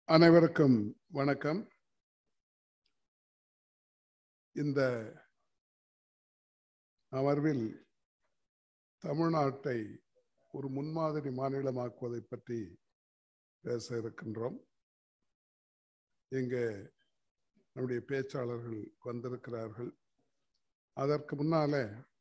அனைவருக்கும் வணக்கம் இந்த அமர்வில் தமிழ்நாட்டை ஒரு முன்மாதிரி மாநிலமாக்குவதை பற்றி பேச இருக்கின்றோம் இங்கே நம்முடைய பேச்சாளர்கள் வந்திருக்கிறார்கள் அதற்கு முன்னாலே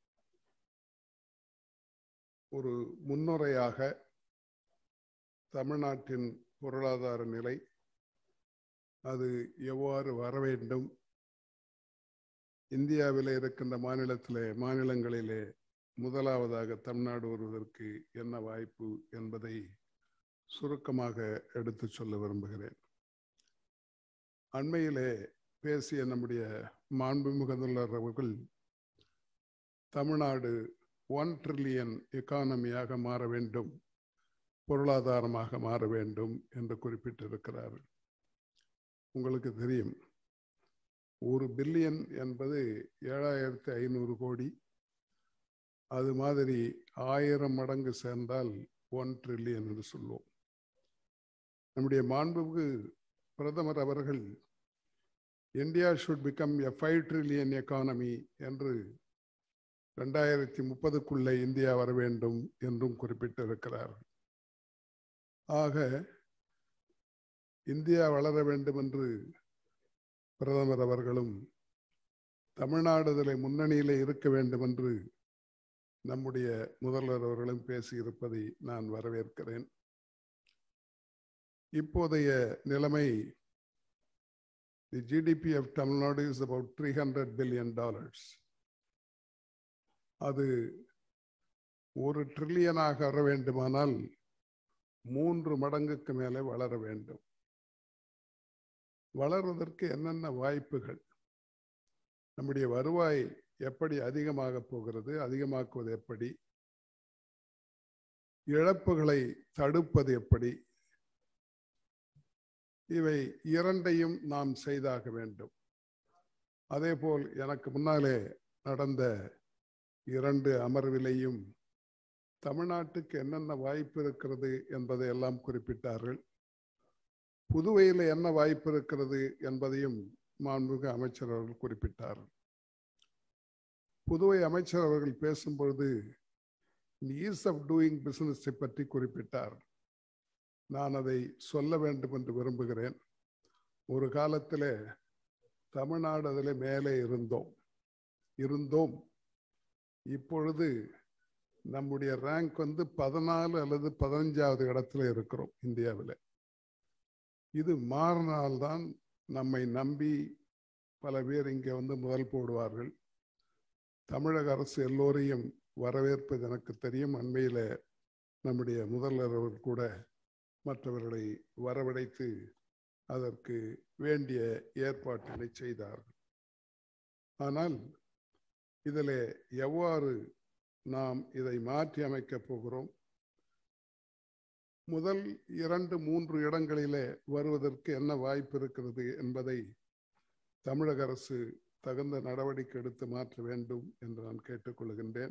ஒரு முன்னுரையாக தமிழ்நாட்டின் பொருளாதார நிலை அது எவ்வாறு வர வேண்டும் இந்தியாவில் இருக்கின்ற மாநிலத்திலே மாநிலங்களிலே முதலாவதாக தமிழ்நாடு வருவதற்கு என்ன வாய்ப்பு என்பதை சுருக்கமாக எடுத்து சொல்ல விரும்புகிறேன் அண்மையிலே பேசிய நம்முடைய மாண்புமிகு முதல்வர் அவர்கள் தமிழ்நாடு ஒன் ட்ரில்லியன் எக்கானமியாக மாற வேண்டும் பொருளாதாரமாக மாற வேண்டும் என்று குறிப்பிட்டிருக்கிறார்கள் உங்களுக்கு தெரியும் ஒரு பில்லியன் என்பது ஏழாயிரத்தி ஐநூறு கோடி அது மாதிரி ஆயிரம் மடங்கு சேர்ந்தால் ஒன் ட்ரில்லியன் என்று சொல்லுவோம் நம்முடைய மாண்புக்கு பிரதமர் அவர்கள் India should become a five trillion economy என்று ரெண்டாயிரத்தி முப்பதுக்குள்ளே இந்தியா வர வேண்டும் என்றும் குறிப்பிட்டிருக்கிறார் ஆக இந்தியா வளர வேண்டும் என்று பிரதமர் அவர்களும் தமிழ்நாடு இதில் முன்னணியிலே இருக்க வேண்டும் என்று நம்முடைய முதல்வர் அவர்களும் பேசியிருப்பதை நான் வரவேற்கிறேன் இப்போதைய நிலைமை the GDP of Tamil Nadu is about three hundred billion dollars அது ஒரு ட்ரில்லியனாக வர வேண்டுமானால் மூன்று மடங்குக்கு மேலே வளர வேண்டும் வளர்வதற்கு என்னென்ன வாய்ப்புகள் நம்முடைய வருவாய் எப்படி அதிகமாக போகிறது அதிகமாக்குவது எப்படி இழப்புகளை தடுப்பது எப்படி இவை இரண்டையும் நாம் செய்தாக வேண்டும் அதே போல் எனக்கு முன்னாலே நடந்த இரண்டு அமர்விலையும் தமிழ்நாட்டுக்கு என்னென்ன வாய்ப்பு இருக்கிறது என்பதை எல்லாம் குறிப்பிட்டார்கள் புதுவையில் என்ன வாய்ப்பு இருக்கிறது என்பதையும் மாண்புமிகு அமைச்சர் அவர்கள் குறிப்பிட்டார்கள் புதுவை அமைச்சர் அவர்கள் பேசும்பொழுது ஈஸ் ஆஃப் டூயிங் பிசினஸை பற்றி குறிப்பிட்டார் நான் அதை சொல்ல வேண்டும் என்று விரும்புகிறேன் ஒரு காலத்தில் தமிழ்நாடு அதில் மேலே இருந்தோம் இருந்தோம் இப்பொழுது நம்முடைய ரேங்க் வந்து பதினாலு அல்லது பதினஞ்சாவது இடத்துல இருக்கிறோம் இந்தியாவில் இது மாறினால்தான் நம்மை நம்பி பல பேர் இங்கே வந்து முதல் போடுவார்கள் தமிழக அரசு எல்லோரையும் வரவேற்பது எனக்கு தெரியும் அண்மையில் நம்முடைய முதல்வர் அவர்கள் கூட மற்றவர்களை வரவழைத்து அதற்கு வேண்டிய ஏற்பாட்டினை செய்தார்கள் ஆனால் இதில் எவ்வாறு நாம் இதை மாற்றி அமைக்கப் போகிறோம் முதல் இரண்டு மூன்று இடங்களிலே வருவதற்கு என்ன வாய்ப்பு இருக்கிறது என்பதை தமிழக அரசு தகுந்த நடவடிக்கை எடுத்து மாற்ற வேண்டும் என்று நான் கேட்டுக்கொள்கின்றேன்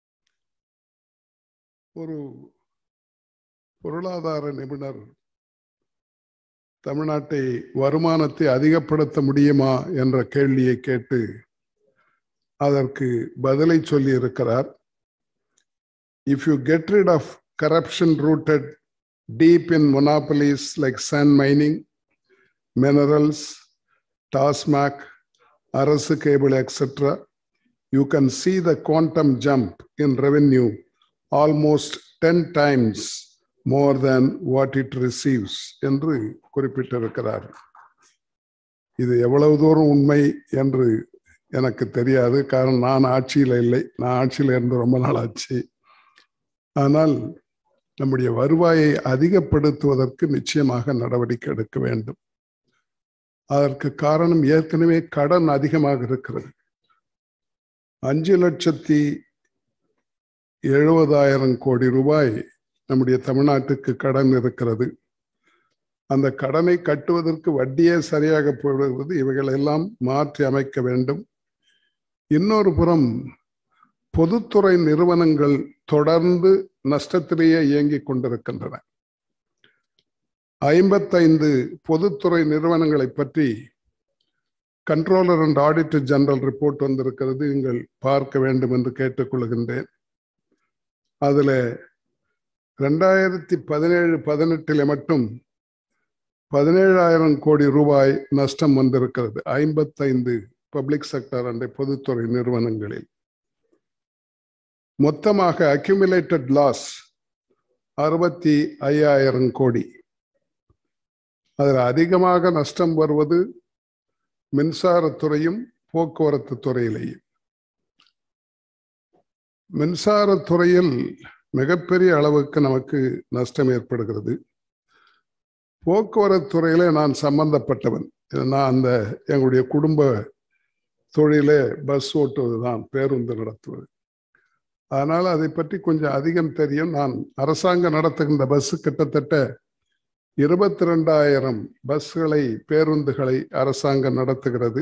ஒரு பொருளாதார நிபுணர் தமிழ்நாட்டை வருமானத்தை அதிகப்படுத்த முடியுமா என்ற கேள்வியை கேட்டு அதற்கு பதிலை சொல்லி இருக்கிறார் if you get rid of corruption rooted deep in monopolies like sand mining, minerals, TASMAC, Arasu cable, etc., you can see the quantum jump in revenue almost 10 times more than what it receives என்று குறிப்பிட்டிருக்கிறார் இது எவ்வளவு தூரம் உண்மை என்று எனக்கு தெரியாது காரணம் நான் ஆட்சியில் இல்லை நான் ஆட்சியில் இருந்து ரொம்ப நாள் ஆச்சு ஆனால் நம்முடைய வருவாயை அதிகப்படுத்துவதற்கு நிச்சயமாக நடவடிக்கை எடுக்க வேண்டும் அதற்கு காரணம் ஏற்கனவே கடன் அதிகமாக இருக்கிறது அஞ்சு லட்சத்தி எழுபதாயிரம் கோடி ரூபாய் நம்முடைய தமிழ்நாட்டுக்கு கடன் இருக்கிறது அந்த கடனை கட்டுவதற்கு வட்டியே சரியாக போடுவது இவைகளெல்லாம் மாற்றி அமைக்க வேண்டும் இன்னொரு புறம் பொதுத்துறை நிறுவனங்கள் தொடர்ந்து நஷ்டத்திலேயே இயங்கிக் கொண்டிருக்கின்றன ஐம்பத்தைந்து பொதுத்துறை நிறுவனங்களை பற்றி controller and auditor general report வந்திருக்கிறது நீங்கள் பார்க்க வேண்டும் என்று கேட்டுக்கொள்கின்றேன் அதுல ரெண்டாயிரத்தி பதினேழு பதினெட்டில் மட்டும் பதினேழாயிரம் கோடி ரூபாய் நஷ்டம் வந்திருக்கிறது ஐம்பத்தைந்து பப்ளிக் செக்டர் அண்ட் பொதுத்துறை நிறுவனங்களில் மொத்தமாக அக்யூமுலேட்டட் லாஸ் அறுபத்தி ஐயாயிரம் கோடி அதில் அதிகமாக நஷ்டம் வருவது மின்சாரத்துறையும் போக்குவரத்து துறையிலேயும் மின்சாரத்துறையில் மிகப்பெரிய அளவுக்கு நமக்கு நஷ்டம் ஏற்படுகிறது போக்குவரத்து துறையில நான் சம்பந்தப்பட்டவன் நான் அந்த எங்களுடைய குடும்ப தொழிலே பஸ் ஓட்டுவது தான் பேருந்து நடத்துவது அதனால அதை பற்றி கொஞ்சம் அதிகம் தெரியும் நான் அரசாங்கம் நடத்துகின்ற பஸ் கிட்டத்தட்ட இருபத்தி ரெண்டாயிரம் பஸ்களை பேருந்துகளை அரசாங்கம் நடத்துகிறது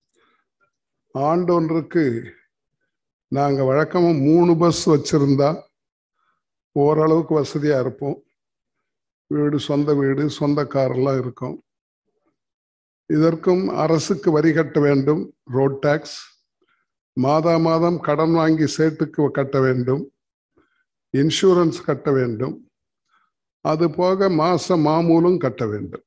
ஆண்டொன்றுக்கு நாங்கள் வழக்கமாக மூணு பஸ் வச்சிருந்தா ஓரளவுக்கு வசதியா இருப்போம் வீடு சொந்த வீடு சொந்த காரெல்லாம் இருக்கும் இதற்கும் அரசுக்கு வரி கட்ட வேண்டும் ரோட் டாக்ஸ் மாதா மாதம் கடன் வாங்கி சேட்டுக்கு கட்ட வேண்டும் இன்சூரன்ஸ் கட்ட வேண்டும் அது போக மாச மாமூலும் கட்ட வேண்டும்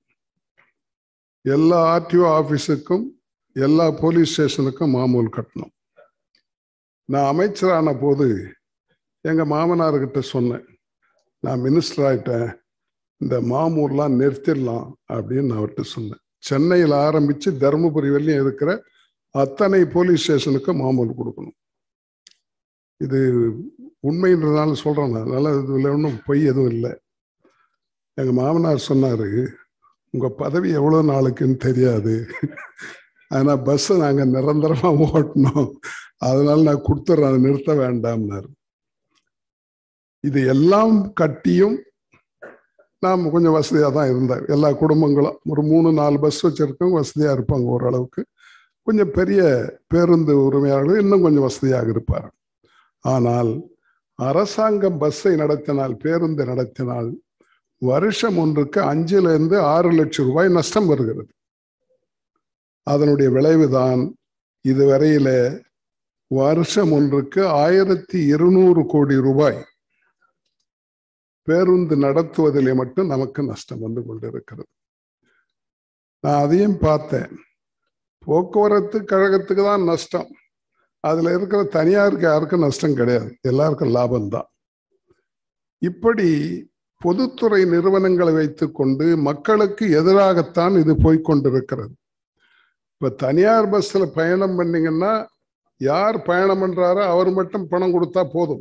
எல்லா ஆர்டிஓ ஆபீஸுக்கும் எல்லா போலீஸ் ஸ்டேஷனுக்கும் மாமூல் கட்டணும் நான் அமைச்சரான போது எங்க மாமனார்கிட்ட சொன்னேன் நான் மினிஸ்டர் ஆயிட்டேன் இந்த மாமூர்லாம் நிறுத்திடலாம் அப்படின்னு நான் அவர்கிட்ட சொன்னேன் சென்னையில் ஆரம்பிச்சு தருமபுரி வரையும் இருக்கிற அத்தனை போலீஸ் ஸ்டேஷனுக்கு மாமூல் கொடுக்கணும் இது உண்மைன்றதுனால சொல்றேன் நான் அதனால இதுல ஒன்றும் பொய் எதுவும் இல்லை எங்க மாமனார் சொன்னாரு உங்க பதவி எவ்வளவு நாளுக்குன்னு தெரியாது ஆனா பஸ் நாங்க நிரந்தரமா ஓட்டணும் அதனால நான் கொடுத்துட்றேன் நிறுத்த வேண்டாம்னாரு இது எல்லாம் கட்டியும் நாம் கொஞ்சம் வசதியாக தான் இருந்தேன் எல்லா குடும்பங்களும் ஒரு மூணு நாலு பஸ் வச்சிருக்கவங்க வசதியாக இருப்பாங்க ஓரளவுக்கு கொஞ்சம் பெரிய பேருந்து உரிமையாளர்கள் இன்னும் கொஞ்சம் வசதியாக இருப்பார் ஆனால் அரசாங்கம் பஸ்ஸை நடத்தினால் பேருந்து நடத்தினால் வருஷம் ஒன்றுக்கு அஞ்சுல இருந்து ஆறு லட்சம் ரூபாய் நஷ்டம் வருகிறது அதனுடைய விளைவுதான் இதுவரையில வருஷம் ஒன்றுக்கு ஆயிரத்தி இருநூறு கோடி ரூபாய் பேருந்து நடத்துவதிலே மட்டும் நமக்கு நஷ்டம் வந்து கொண்டிருக்கிறது நான் அதையும் பார்த்தேன் போக்குவரத்து கழகத்துக்கு தான் நஷ்டம் அதுல இருக்கிற தனியாருக்கு யாருக்கும் நஷ்டம் கிடையாது எல்லாருக்கும் லாபம்தான் இப்படி பொதுத்துறை நிறுவனங்களை வைத்துக்கொண்டு மக்களுக்கு எதிராகத்தான் இது போய்கொண்டிருக்கிறது இப்ப தனியார் பஸ்ல பயணம் பண்ணீங்கன்னா யார் பயணம் பண்றாரோ அவர் மட்டும் பணம் கொடுத்தா போதும்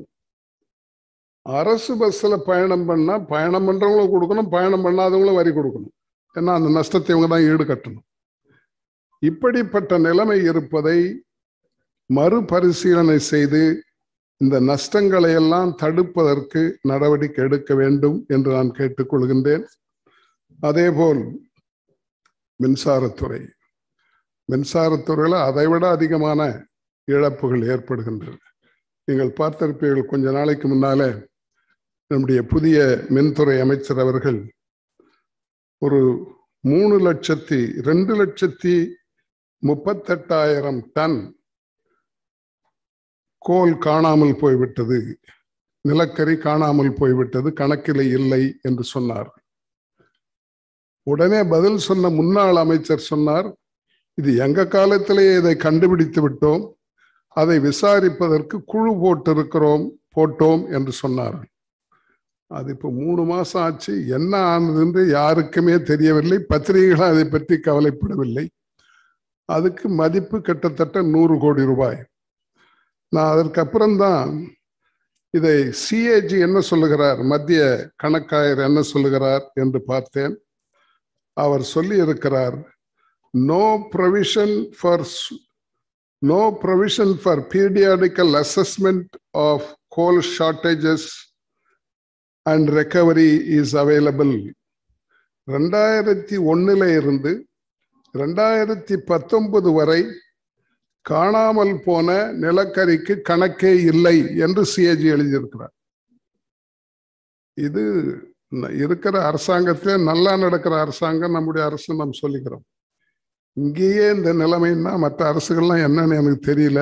அரசு பஸ்ல பயணம் பண்ணா பயணம் பண்றவங்களும் கொடுக்கணும் பயணம் பண்ணாதவங்களும் வரி கொடுக்கணும் ஏன்னா அந்த நஷ்டத்தை இவங்க தான் ஈடுகட்டணும் இப்படிப்பட்ட நிலைமை இருப்பதை மறுபரிசீலனை செய்து இந்த நஷ்டங்களை எல்லாம் தடுப்பதற்கு நடவடிக்கை எடுக்க வேண்டும் என்று நான் கேட்டுக்கொள்கின்றேன் அதேபோல் மின்சாரத்துறை மின்சாரத்துறையில அதைவிட அதிகமான இழப்புகள் ஏற்படுகின்றன நீங்கள் பார்த்திருப்பீர்கள் கொஞ்ச நாளைக்கு முன்னாலே நம்முடைய புதிய மின்துறை அமைச்சர் அவர்கள் ஒரு மூணு லட்சத்தி ரெண்டு லட்சத்தி முப்பத்தெட்டாயிரம் டன் கோல் காணாமல் போய்விட்டது நிலக்கரி காணாமல் போய்விட்டது கணக்கில் இல்லை என்று சொன்னார் உடனே பதில் சொன்ன முன்னாள் அமைச்சர் சொன்னார் இது எங்க காலத்திலேயே இதை கண்டுபிடித்து விட்டோம் அதை விசாரிப்பதற்கு குழு போட்டிருக்கிறோம் போட்டோம் என்று சொன்னார்கள் அது இப்போ மூணு மாசம் ஆச்சு என்ன ஆனது என்று யாருக்குமே தெரியவில்லை பத்திரிகைகளும் அதை பற்றி கவலைப்படவில்லை அதுக்கு மதிப்பு கிட்டத்தட்ட நூறு கோடி ரூபாய் நான் அதற்கப்புறம்தான் இதை சிஏஜி என்ன சொல்லுகிறார் மத்திய கணக்காயர் என்ன சொல்லுகிறார் என்று பார்த்தேன் அவர் சொல்லி இருக்கிறார் no provision for no provision for periodical assessment of coal shortages and recovery is available ரெண்டாயிரத்தி ஒன்னுல இருந்து ரெண்டாயிரத்தி பத்தொன்பது வரை காணாமல் போன நிலக்கரிக்கு கணக்கே இல்லை என்று சிஏஜி எழுதியிருக்கிறார் இது ந- இருக்கிற அரசாங்கத்திலே நல்லா நடக்கிற அரசாங்கம் நம்முடைய அரசு நாம் சொல்லிக்கிறோம் இங்கேயே இந்த நிலைமைன்னா மற்ற அரசுகள்லாம் என்னன்னு எனக்கு தெரியல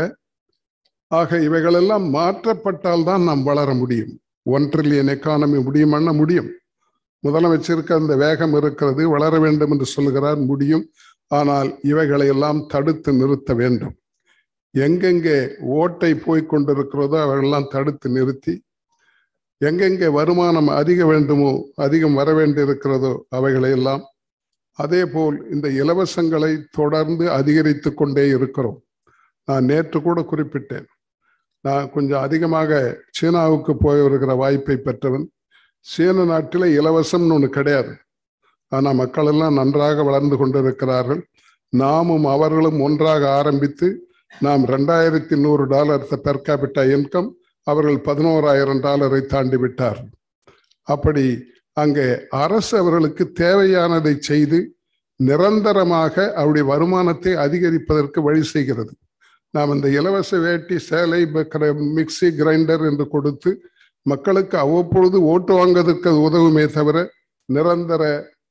ஆக இவைகளெல்லாம் மாற்றப்பட்டால் தான் நாம் வளர முடியும் ஒன் ட்ரில்லியன் எக்கானமி முடியுமான்னா முடியும் முதலமைச்சருக்கு அந்த வேகம் இருக்கிறது வளர வேண்டும் என்று சொல்லுகிறார் முடியும் ஆனால் இவைகளை எல்லாம் தடுத்து நிறுத்த வேண்டும் எங்கெங்கே ஓட்டை போய் கொண்டிருக்கிறதோ அவைகளெல்லாம் தடுத்து நிறுத்தி எங்கெங்கே வருமானம் அதிக வேண்டுமோ அதிகம் வர வேண்டியிருக்கிறதோ அவைகளை எல்லாம் அதே போல் இந்த இலவசங்களை தொடர்ந்து அதிகரித்து கொண்டே இருக்கிறோம் நான் நேற்று கூட குறிப்பிட்டேன் நான் கொஞ்சம் அதிகமாக சீனாவுக்கு போய் வருகிற வாய்ப்பை பெற்றவன் சீன நாட்டில் இலவசம்னு ஒன்று கிடையாது ஆனால் மக்கள் எல்லாம் நன்றாக வளர்ந்து கொண்டிருக்கிறார்கள் நாமும் அவர்களும் ஒன்றாக ஆரம்பித்து நாம் ரெண்டாயிரத்தி நூறு டாலர் பெர் கேபிட்டா இன்கம் அவர்கள் பதினோராயிரம் டாலரை தாண்டி விட்டார் அப்படி அங்கே அரசு அவர்களுக்கு தேவையானதை செய்து நிரந்தரமாக அவருடைய வருமானத்தை அதிகரிப்பதற்கு வழி செய்கிறது நாம் இந்த இலவச வேட்டி சேலை ப- மிக்ஸி கிரைண்டர் என்று கொடுத்து மக்களுக்கு அவ்வப்பொழுது ஓட்டு வாங்குவதற்கு அது உதவுமே தவிர நிரந்தர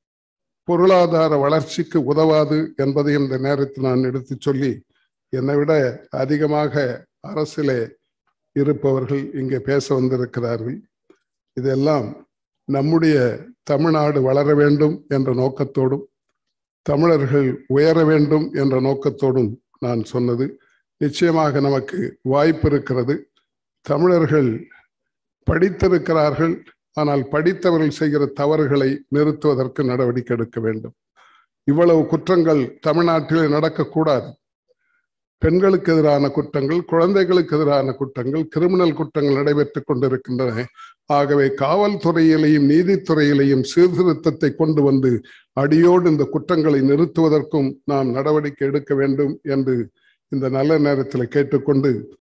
பொருளாதார வளர்ச்சிக்கு உதவாது என்பதை இந்த நேரத்தில் நான் எடுத்து சொல்லி என்னை விட அதிகமாக அரசிலே இருப்பவர்கள் இங்கே பேச வந்திருக்கிறார்கள் இதெல்லாம் நம்முடைய தமிழ்நாடு வளர வேண்டும் என்ற நோக்கத்தோடும் தமிழர்கள் உயர வேண்டும் என்ற நோக்கத்தோடும் நான் சொன்னது நிச்சயமாக நமக்கு வாய்ப்பு இருக்கிறது தமிழர்கள் படித்திருக்கிறார்கள் ஆனால் படித்தவர்கள் செய்கிற தவறுகளை நிறுத்துவதற்கு நடவடிக்கை எடுக்க வேண்டும் இவ்வளவு குற்றங்கள் தமிழ்நாட்டிலே நடக்கக்கூடாது பெண்களுக்கு எதிரான குற்றங்கள் குழந்தைகளுக்கு எதிரான குற்றங்கள் கிரிமினல் குற்றங்கள் நடைபெற்றுக் கொண்டிருக்கின்றன ஆகவே காவல்துறையிலையும் நீதித்துறையிலையும் சீர்திருத்தத்தை கொண்டு வந்து அடியோடு இந்த குற்றங்களை நிறுத்துவதற்கும் நாம் நடவடிக்கை எடுக்க வேண்டும் என்று இந்த நல்ல நேரத்தில் கேட்டுக்கொண்டு